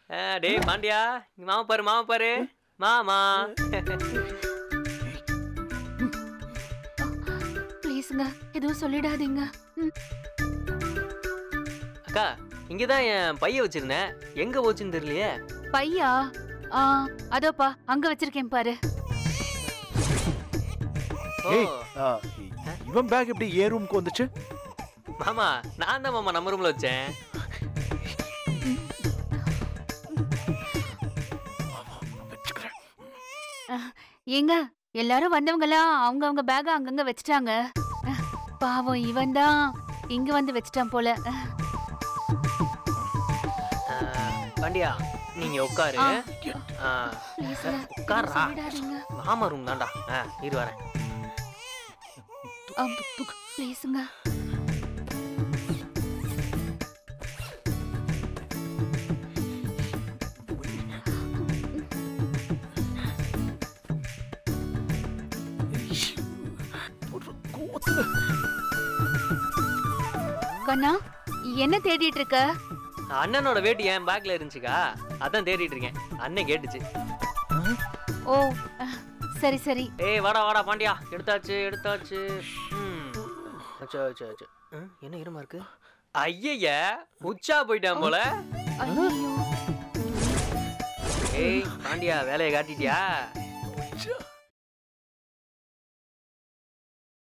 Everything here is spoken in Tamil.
ஆ, டேய் பாண்டியா இங்க மாமா பாரு மாமா பாரு மாமா ப்ளீஸுங்க எதுவும் சொல்லிடாதீங்க ம், அக்கா இங்கதான் என் பைய வச்சிருந்தேன் எங்க போச்சுன்னு தெரியலையே பையா ஆ அதோப்பா அங்க வச்சிருக்கேன் பாரு ஓ ஏய் ஆ, இவன் பேக் எப்படி ஏ ரூமுக்கு வந்துச்சு மாமா நான் தான் மாமா நம்ம ரூம்ல வச்சேன் வச்சுக்கிறேன் ஏங்க எல்லாரும் வந்தவங்கலாம் அவங்க அவங்க பேக அங்கங்க வச்சுட்டாங்க அஹ், பாவம் இவன் தான் இங்க வந்து வச்சுட்டான் போல அஹ், ஆ, பாண்டியா நீங்க உட்காரு ஆ. ஆ, pleaseங்க, எதுவும் உட்கார்றா சொல்லிடாதீங்க மாமா ரூம் தான்டா ஆ, இரு வரேன் அம், ப்ளீஸுங்க ஒரு கோத்துல கண்ணா என்ன தேடிட்டு இருக்க அண்ணனோட வேட்டி என் பேக்ல இருந்துச்சுக்கா அதான் தேடிட்டு இருக்கேன் அண்ணன் கேட்டுச்சு ஓ அஹ், சரி சரி ஏய் வாடா வாடா பாண்டியா எடுத்தாச்சு எடுத்தாச்சு ம். அச்சோ அச்சோ அச்சோ ம், என்ன இருமா இருக்கு ஐயய்ய உச்சா போயிட்டான் போல ஐயோ ஏய் பாண்டியா வேலையை காட்டிட்டியா ச்சே.